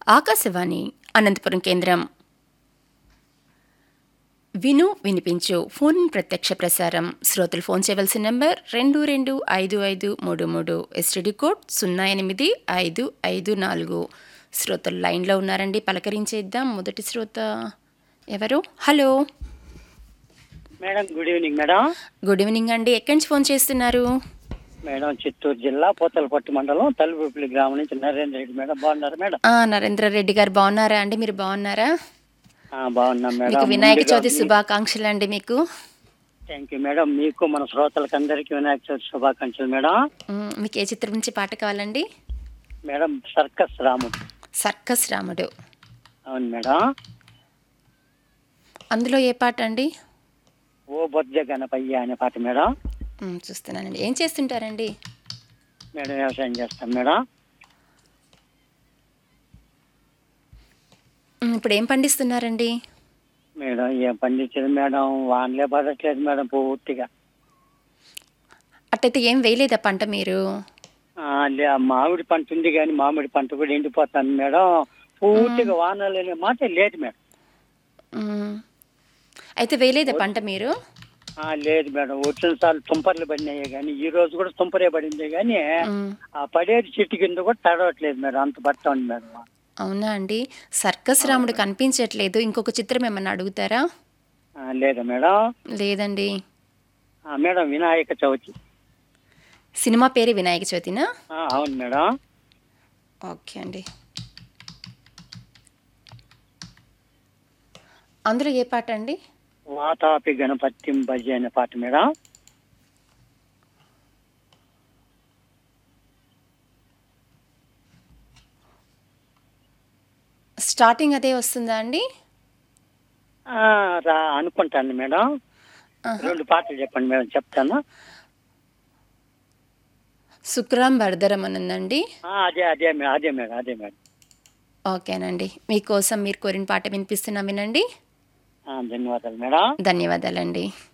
ఆకాశవాణి అనంతపురం కేంద్రం విను వినిపించు ఫోన్ ప్రత్యక్ష ప్రసారం శ్రోతలు ఫోన్ చేయవలసిన నెంబర్ రెండు రెండు ఐదు ఐదు మూడు మూడు ఎస్టీడీ కోడ్ సున్నా ఎనిమిది ఐదు ఐదు నాలుగు శ్రోతలు లైన్లో ఉన్నారండి పలకరించేద్దాం మొదటి శ్రోత ఎవరు hello madam good evening madam good evening అండి ఎక్కడి నుంచి ఫోన్ చేస్తున్నారు మేడం చిత్తూరు జిల్లా పూతలపట్టు మండలం తలుపుపల్లి గ్రామం నుంచి నరేంద్ర రెడ్డి మేడం బాగున్నారు మేడం ఆ, నరేంద్ర రెడ్డి గారు బాగున్నారా అండి మీరు బాగున్నారా ఆ, బాగున్నాం మీకు మేడం వినాయక చవితి శుభాకాంక్షలు అండి మీకు థ్యాంక్ యూ మేడం మీకు మన శ్రోతలకు అందరికీ వినాయక చవితి శుభాకాంక్షలు మేడం మ్, మీకు ఏ చిత్రం నుంచి పాట కావాలండి మేడం సర్కస్ రాముడు సర్కస్ రాముడు అవును మేడం అందులో ఏ పాట అండి ఓ బొజ్జ గణపయ్య అనే పాట మేడం మ్, చూస్తున్నానండి ఏం చేస్తుంటారండి మేడం వ్యవసాయం చేస్తాం మేడం మ్, ఇప్పుడు ఏం పండిస్తున్నారండి మేడం ఏం పండించేది మేడం వానలే పడట్లేదు మేడం పూర్తిగా అట్టయితే ఏం వేయలేదా పంట మీరు ఆ, లే, మామిడి పంట ఉంది కానీ మామిడి పంట కూడా ఎండిపోతాను మేడం పూర్తిగా వానలు అనే మాట లేదు మేడం మ్, అయితే వేయలేదా పంట మీరు ఆ, లేదు మేడం వచ్చిన సార్లు తుంపర్లు పడినాయి కానీ ఈ రోజు కూడా తుంపరే పడింది కానీ మ్, ఆ పడేది చెట్టు కింద కూడా తడవట్లేదు మేడం అంత పడతా ఉంది మేడం అవునా అండి సర్కస్ రాముడు కనిపించట్లేదు ఇంకొక చిత్రం ఏమన్నా అడుగుతారా ఆ, లేదా మేడం లేదండి ఆ, మేడం వినాయక చవితి సినిమా పేరు వినాయక చవితినా ఆ, అవును మేడం ఓకే అండి అందులో ఏ పాట అండి వాతాపి గణపతి భజ అనే పాట మేడం స్టార్టింగ్ అదే వస్తుందా అండి ఆ, రా అనుకుంటాను మేడం ఆహా. రెండు పాటలు చెప్పండి మేడం చెప్తాను శుక్రాం భరదరం అని ఉందండి ఆ, అదే అదే మేడం అదే మేడం అదే మేడం ఓకేనండి మీకోసం మీరు కోరిన పాట వినిపిస్తున్నాం వినండి ఆ, ధన్యవాదాలు మేడం ధన్యవాదాలండి